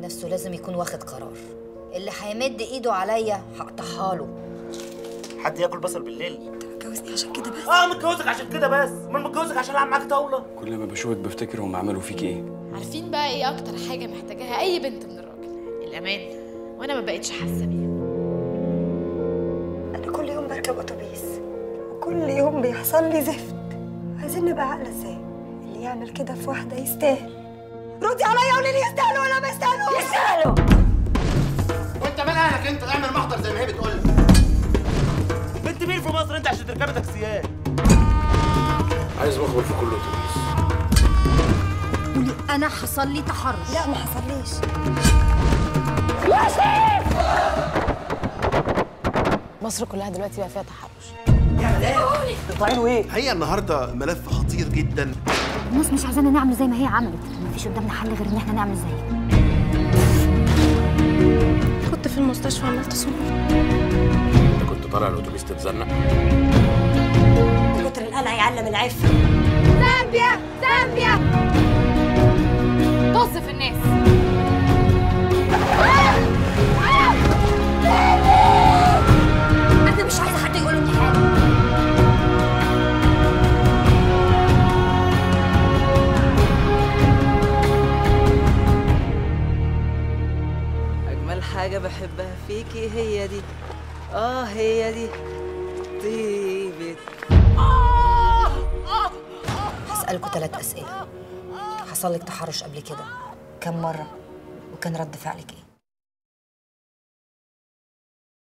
نفسه لازم يكون واخد قرار اللي هيمد ايده عليا هقطعها له حد ياكل بصل بالليل جوزني عشان كده بس اه متجوزك عشان كده بس امال متجوزك عشان العب معاك طاوله كل ما بشوفك بفتكر هم عملوا فيك ايه عارفين بقى ايه اكتر حاجه محتاجاها اي بنت من الراجل الامان وانا ما بقتش حاسه بيه انا كل يوم بركب اتوبيس وكل يوم بيحصل لي زفت عايزين نبقى عاقله ازاي اللي يعمل كده في واحده يستاهل ردي عليا قولي لي يستاهلوا ولا ما يستاهلوا يستاهلوا وانت مال اهلك انت اعمل محضر زي ما هي بتقول لك بنت مين في مصر انت عشان تركبي تاكسيات عايز مخبر في كل اتوبيس قولي انا حصل لي تحرش لا ما حصليش مصر كلها دلوقتي بقى فيها تحرش هي النهارده ملف خطير جدا الناس مش عايزانا نعمل زي ما هي عملت مفيش قدامنا حل غير ان احنا نعمل زيها كنت في المستشفى عملت صوت انت كنت طالع الاتوبيس تتزنق كتر القلع يعلم العفه طز في الناس انا مش عايزه حد يقول لي حاجه أجمل حاجة بحبها فيكي هي دي آه هي دي طيبة هسألكوا ثلاث أسئلة حصل لك تحرش قبل كده كم مرة وكان رد فعلك ايه